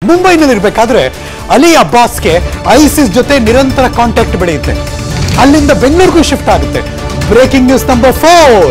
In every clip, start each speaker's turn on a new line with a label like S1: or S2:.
S1: ಮುಂಬೈನಲ್ಲಿ ಇರಬೇಕಾದ್ರೆ ಅಲಿ ಅಬ್ಬಾಸ್ಗೆ ಐಸಿಸ್ ಜೊತೆ ನಿರಂತರ ಕಾಂಟ್ಯಾಕ್ಟ್ ಬೆಳೆಯುತ್ತೆ ಅಲ್ಲಿಂದ ಬೆಂಗಳೂರಿಗೂ ಶಿಫ್ಟ್ ಆಗುತ್ತೆ breaking news number four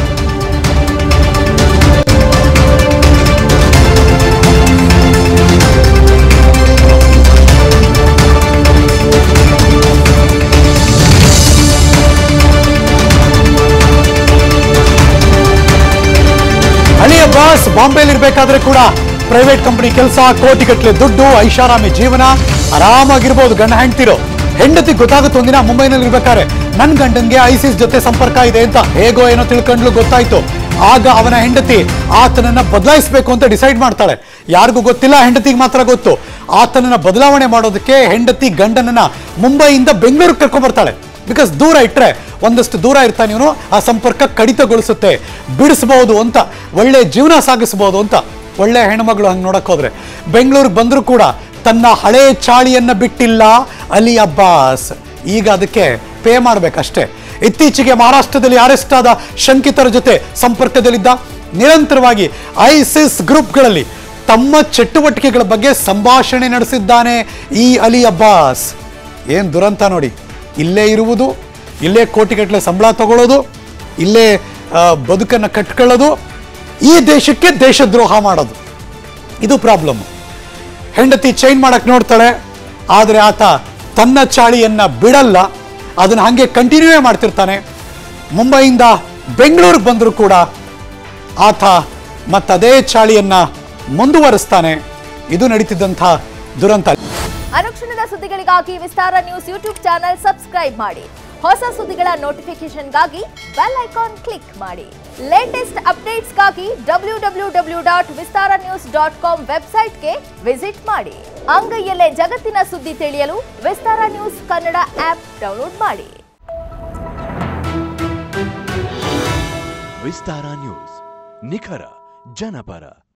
S1: Ali Abbas ಬಾಂಬೆಲಿ ಇರ್ಬೇಕಾದ್ರೆ ಕೂಡ ಪ್ರೈವೇಟ್ ಕಂಪನಿ ಕೆಲಸ ಕೋಟಿಗಟ್ಟಲೆ ದುಡ್ಡು ಐಷಾರಾಮಿ ಜೀವನ ಆರಾಮಾಗಿರ್ಬೋದು ಗಂಡ ಹೆಂಡ್ತಿರೋ ಹೆಂಡತಿ ಗೊತ್ತಾಗುತ್ತೆ ಒಂದಿನ ಮುಂಬೈನಲ್ಲಿ ಇರ್ಬೇಕಾದ್ರೆ ನನ್ ಗಂಡನ್ಗೆ ಐಸಿಸ್ ಜೊತೆ ಸಂಪರ್ಕ ಇದೆ ಅಂತ ಹೇಗೋ ಏನೋ ತಿಳ್ಕೊಂಡ್ಲು ಗೊತ್ತಾಯ್ತು ಆಗ ಅವನ ಹೆಂಡತಿ ಆತನನ್ನ ಬದಲಾಯಿಸಬೇಕು ಅಂತ ಡಿಸೈಡ್ ಮಾಡ್ತಾಳೆ ಯಾರಿಗೂ ಗೊತ್ತಿಲ್ಲ ಹೆಂಡತಿಗೆ ಮಾತ್ರ ಗೊತ್ತು ಆತನನ್ನ ಬದಲಾವಣೆ ಮಾಡೋದಕ್ಕೆ ಹೆಂಡತಿ ಗಂಡನನ್ನ ಮುಂಬೈಯಿಂದ ಬೆಂಗಳೂರಿಗೆ ಕರ್ಕೊಂಡ್ ಬರ್ತಾಳೆ ಬಿಕಾಸ್ ದೂರ ಇಟ್ರೆ ಒಂದಷ್ಟು ದೂರ ಇರ್ತಾನೆ ಇವನು ಆ ಸಂಪರ್ಕ ಕಡಿತಗೊಳಿಸುತ್ತೆ ಬಿಡಿಸಬಹುದು ಅಂತ ಒಳ್ಳೆ ಜೀವನ ಸಾಗಿಸಬಹುದು ಅಂತ ಒಳ್ಳೆ ಹೆಣ್ಮಗಳು ಹಂಗೆ ನೋಡಕ್ ಹೋದ್ರೆ ಬೆಂಗಳೂರಿಗೆ ಬಂದರೂ ಕೂಡ ತನ್ನ ಹಳೆ ಚಾಳಿಯನ್ನ ಬಿಟ್ಟಿಲ್ಲ ಅಲಿ ಅಬ್ಬಾಸ್ ಈಗ ಅದಕ್ಕೆ ಪೇ ಮಾಡ್ಬೇಕಷ್ಟೇ ಇತ್ತೀಚೆಗೆ ಮಹಾರಾಷ್ಟ್ರದಲ್ಲಿ ಅರೆಸ್ಟ್ ಆದ ಶಂಕಿತರ ಜೊತೆ ಸಂಪರ್ಕದಲ್ಲಿದ್ದ ನಿರಂತರವಾಗಿ ಐಸಿಸ್ ಗ್ರೂಪ್ಗಳಲ್ಲಿ ತಮ್ಮ ಚಟುವಟಿಕೆಗಳ ಬಗ್ಗೆ ಸಂಭಾಷಣೆ ನಡೆಸಿದ್ದಾನೆ ಈ ಅಲಿ ಅಬ್ಬಾಸ್ ಏನ್ ದುರಂತ ನೋಡಿ ಇಲ್ಲೇ ಇರುವುದು ಇಲ್ಲೇ ಕೋಟಿಗಟ್ಟಲೆ ಸಂಬಳ ತಗೊಳ್ಳೋದು ಇಲ್ಲೇ ಆ, ಬದುಕನ್ನ ಕಟ್ಕೊಳ್ಳೋದು ಈ ದೇಶಕ್ಕೆ ದೇಶದ್ರೋಹ ಮಾಡೋದು ಇದು ಪ್ರಾಬ್ಲಮ್ ಹೆಂಡತಿ ಚೈನ್ ಮಾಡಕ್ ನೋಡ್ತಾಳೆ ಆದರೆ ಆತ ತನ್ನ ಚಾಳಿಯನ್ನ ಬಿಡಲ್ಲ ಅದನ್ನ ಹಂಗೆ ಕಂಟಿನ್ಯೂವೇ ಮಾಡ್ತಿರ್ತಾನೆ ಮುಂಬೈಯಿಂದ ಬೆಂಗಳೂರಿಗೆ ಬಂದರೂ ಕೂಡ ಆತ ಮತ್ತದೇ ಚಾಳಿಯನ್ನ ಮುಂದುವರಿಸ್ತಾನೆ ಇದು ನಡೀತಿದ್ದಂಥ ದುರಂತ
S2: ಅನುಕ್ಷಣದ ಸುದ್ದಿಗಳಿಗಾಗಿ Vistara news YouTube channel subscribe ಮಾಡಿ ಹೊಸ ಸುದ್ದಿಗಳ ನೋಟಿಫಿಕೇಶನ್ಗಾಗಿ ಬೆಲ್ ಐಕಾನ್ ಕ್ಲಿಕ್ ಮಾಡಿ ಲೇಟೆಸ್ಟ್ ಅಪ್ಡೇಟ್ಸ್ಗಾಗಿ W W W dot Vistara news dot com ವೆಬ್ಸೈಟ್ಗೆ ವಿಸಿಟ್ ಮಾಡಿ ಅಂಗೈಯಲ್ಲೇ ಜಗತ್ತಿನ ಸುದ್ದಿ ತಿಳಿಯಲು Vistara news Kannada app download ಮಾಡಿ
S3: ವಿಸ್ತಾರ ನ್ಯೂಸ್ ನಿಖರ ಜನಪರ